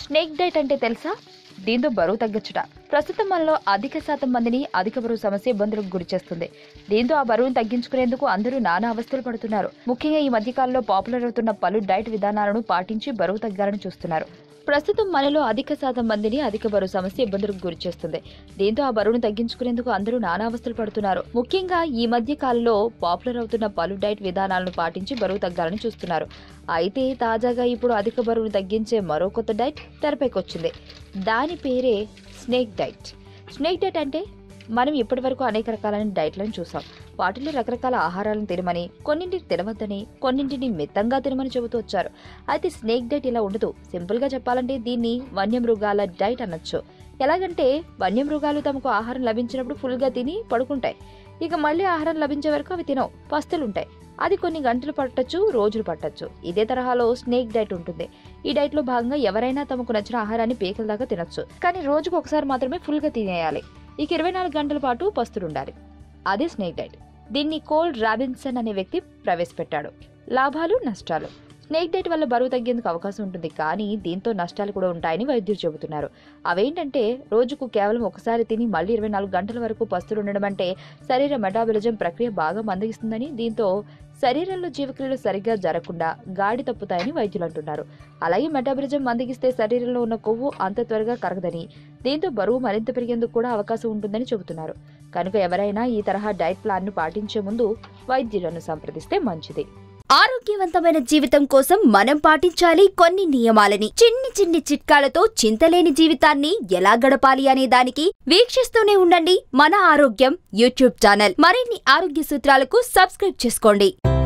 snake diet అంటే తెలుసా దీంతో బరువు తగ్గచ్చుట ప్రస్తుతం మనలో అధిక శాతం మందిని అధిక బరువు సమస్య ఇబ్బందులకు గురి చేస్తుంది దీంతో ఆ బరువును తగ్గించుకునేందుకు అందరూ నానా అవస్థలు పడుతున్నారు ముఖ్యంగా ఈ మధ్యకాలంలో పాపులర్ అవుతున్న పలు డైట్ విధానాలను పాటించి బరువు తగ్గాలని చూస్తున్నారు ప్రస్తుతం మనలో అధిక శాతం మందిని అధిక బరువు సమస్య ఇబ్బందులకు గురి చేస్తుంది దీంతో ఆ బరువును తగ్గించుకునేందుకు అందరూ నానా అవస్థలు పడుతున్నారు ముఖ్యంగా ఈ మధ్య కాలంలో పాపులర్ అవుతున్న పలు డైట్ విధానాలను పాటించి బరువు తగ్గాలని చూస్తున్నారు అయితే తాజాగా ఇప్పుడు అధిక బరువును తగ్గించే మరో కొత్త డైట్ తెరపైకొచ్చింది దాని పేరే స్నేక్ డైట్ స్నేక్ డైట్ అంటే మనం ఇప్పటివరకు అనేక రకాలైన డైట్లను చూసాం వాటిలో రకరకాల ఆహారాలను తినమని కొన్నింటిని తినవద్దని కొన్నింటిని మితంగా తినమని చెబుతూ వచ్చారు అయితే స్నేక్ డైట్ ఇలా ఉండదు సింపుల్ గా చెప్పాలంటే దీన్ని వన్యమృగాల డైట్ అనొచ్చు ఎలాగంటే వన్యమృగాలు తమకు ఆహారం లభించినప్పుడు ఫుల్ గా తిని పడుకుంటాయి ఇక మళ్ళీ ఆహారం లభించే వరకు అవి తినవు పస్తులుంటాయి అది కొన్ని గంటలు పట్టొచ్చు రోజులు పట్టొచ్చు ఇదే తరహాలో స్నేక్ డైట్ ఉంటుంది ఈ డైట్ లో భాగంగా ఎవరైనా తమకు నచ్చిన ఆహారాన్ని పేకల దాకా తినొచ్చు కానీ రోజుకు ఒకసారి మాత్రమే ఫుల్ గా తినేయాలి ఇక ఇరవై నాలుగు గంటల పాటు పస్తులుండాలి అదే స్నేక్ డైట్ దీన్ని కోల్డ్ రాబిన్సన్ అనే వ్యక్తి ప్రవేశపెట్టాడు లాభాలు నష్టాలు స్నేక్ డైట్ వల్ల బరువు తగ్గేందుకు అవకాశం ఉంటుంది కానీ దీంతో నష్టాలు కూడా ఉంటాయని వైద్యులు చెబుతున్నారు అవేంటంటే రోజుకు కేవలం ఒకసారి తిని మళ్ళీ ఇరవై నాలుగు గంటల వరకు పస్తులు ఉండడం అంటే శరీర మెటాబలిజం ప్రక్రియ బాగా మందగిస్తుందని దీంతో శరీరంలో జీవక్రియలు సరిగ్గా జరగకుండా గాడి తప్పుతాయని వైద్యులు అంటున్నారు అలాగే మెటాబలిజం మందగిస్తే శరీరంలో ఉన్న కొవ్వు అంత త్వరగా కరగదని దీంతో బరువు మరింత పెరిగేందుకు కూడా అవకాశం ఉంటుందని చెబుతున్నారు కనుక ఎవరైనా ఈ తరహా డైట్ ప్లాన్ ను పాటించే ముందు వైద్యులను సంప్రదిస్తే మంచిది ఆరోగ్యవంతమైన జీవితం కోసం మనం పాటించాలి కొన్ని నియమాలని చిన్ని చిన్ని చిట్కాలతో చింతలేని జీవితాన్ని ఎలా గడపాలి అనే దానికి వీక్షిస్తూనే ఉండండి మన ఆరోగ్యం యూట్యూబ్ ఛానల్ మరిన్ని ఆరోగ్య సూత్రాలకు సబ్స్క్రైబ్ చేసుకోండి